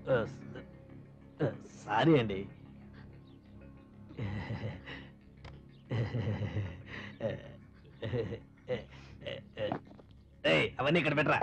Sorry అండి ఏయ్, అవన్నీ ఇక్కడ పెట్టరా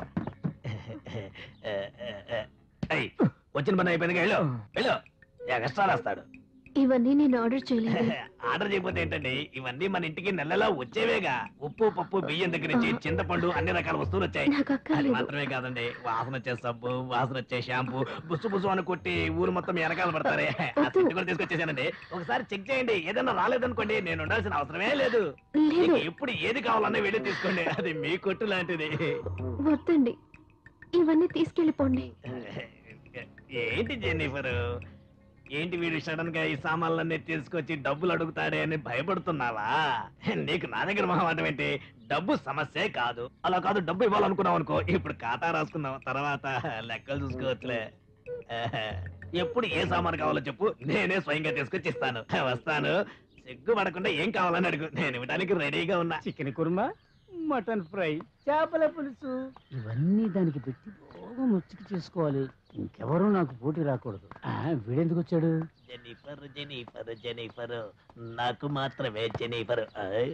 ఏయ్, వచ్చిన పని అయిపోయింది వెళ్ళు వెళ్ళు ఎక్స్ట్రా రాస్తాడు ఇవన్నీ నేను ఆర్డర్ చేయలేదు ఆర్డర్ చేయకపోతే ఏంటండి ఇవన్నీ మన ఇంటికి నెలలా వచ్చేవేగా ఉప్పు పప్పు బియ్యం దగ్గర నుంచి చింతపండు అన్ని రకాల వస్తువులు వచ్చాయి నాకు అది అక్కర్లేదు మాత్రమే కాదండి వాసన వచ్చే సబ్బు వాసన వచ్చే షాంపూ బుస్సు బుస్సు అని కొట్టి ఊరు మొత్తం వెనకాల పడతారే ఆ వద్దు. తిండి కూడా తీసుకొచ్చేసానండి ఒకసారి చెక్ చేయండి ఏదైనా రాలేదనుకోండి నేను ఉండాల్సిన అవసరమే లేదు లేదు మీకు ఎప్పుడు ఏది కావాలన్నా వెళ్ళి తీసుకోండి అది మీ కొట్టు లాంటిది వద్దండి ఇవన్నీ తీసుకెళ్ళిపోండి ఏంటి జెన్నిఫర్ ఏంటి వీడు సడన్ గా ఈ సామాన్లన్నీ తీసుకొచ్చి డబ్బులు అడుగుతాడే అని భయపడుతున్నావా నీకు నా దగ్గర మొహమాటం ఏంటి డబ్బు సమస్యే కాదు అలా కాదు డబ్బు ఇవ్వాలనుకున్నావు అనుకో ఇప్పుడు ఖాతా రాసుకుందాం తర్వాత లెక్కలు చూసుకోవచ్చులే ఎప్పుడు ఏ సామాను కావాలో చెప్పు నేనే స్వయంగా తీసుకొచ్చి ఇస్తాను వస్తాను సిగ్గుపడకుండా ఏం కావాలని అడుగు నేను ఇవ్వడానికి రెడీగా ఉన్నా చికెన్ కుర్మా మటన్ ఫ్రై చేపల పులుసు ఇవన్నీ దానికి పెట్టి బాగా ముచ్చుకు చేసుకోవాలి ఇంకెవరూ నాకు పోటీ రాకూడదు ఆ, వీడెందుకు వచ్చాడు జెనిఫర్ జెనిఫర్ జెనిఫర్ నాకు మాత్రమే జెనిఫర్ ఆయ్.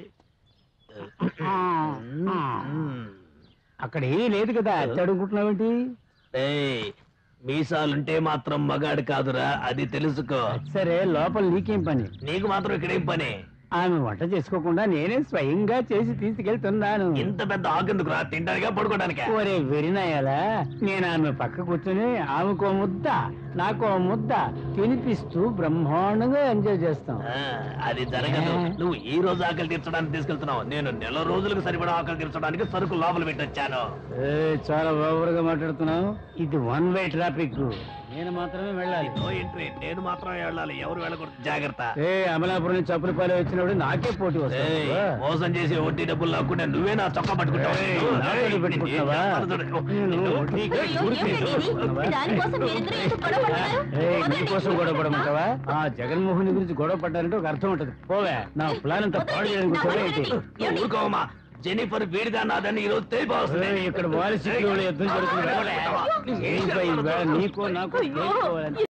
మ్మ్. అక్కడ ఏమీ లేదు కదా అడుగుకుంటున్నావేంటి ఏయ్, మీసాలుంటే మాత్రం మగాడు కాదురా అది తెలుసుకో సరే లోపల నీకేం పని నీకు మాత్రం ఇక్కడేం పని ఆమె వంట చేసుకోకుండా నేనే స్వయంగా చేసి తీసుకెళ్తున్నాను ఇంత పెద్ద ఆకెందుకురా తింటానికా పడుకోవడానికా ఒరే వెరినాయాలా నేను ఆమె పక్క కూర్చొని ఆమెకో ముద్ద నాకో ముద్ద తినిపిస్తూ బ్రహ్మాండంగా ఎంజాయ్ చేస్తాం ఆ, అది జరగదు నువ్వు ఈ రోజు ఆకలి తీర్చడానికి తీసుకెళ్తున్నావు నేను నెల రోజులకు సరిపడా ఆకలి తీర్చడానికి సరుకు లోపల పెట్టొచ్చాను ఏ, చాలా ఓవర్గా మాట్లాడుతున్నావు ఇది వన్ వే ట్రాఫిక్ నేను మాత్రమే వెళ్ళాలి నో ఎంట్రీ నేను మాత్రం వెళ్ళాలి ఎవరు వెళ్ళకూడదు జాగ్రత్త ఏ అమలాపురం నుంచి చప్పులపాలెం వచ్చినప్పుడు నాకే పోటీ ఏయ్, వస్తుంది మోసం చేసి వడ్డీ డబ్బులు లాక్కుంటే నువ్వే నా చొక్కా పట్టుకుంటావు ఏయ్, నువ్వు, నాతో ఏయ్, పెట్టుకుంటావా? నేను చేస్తాను చూడు. నేను నిన్ను- వడ్డీ నీకు అయ్యో, ఊరికే ఏమిటి ఇది? చూడు. దానికోసం మీరిద్దరూ ఎందుకు గొడవ పడుతున్నారు? ఏయ్, వదలండి. నీకోసం గొడవ పడమంటావా ఆ జగన్మోహన్ గురించి గొడవ పడ్డారంటే ఒక అర్థం ఉంటది పోవే నా ప్లాన్ అంతా పాడు చేయడానికి వచ్చావా ఏంటి? ఊరుకోమా జెనిఫర్ వీడిదా నాదని ఈ రోజు తెలిపోతుంది ఏయ్, ఇక్కడ వారి యుద్ధం జరుగుతుంది ఏయ్, ఏంటి భయ్, ఈవేళ నీకో నాకు అయ్యో. తేలిపోవాలని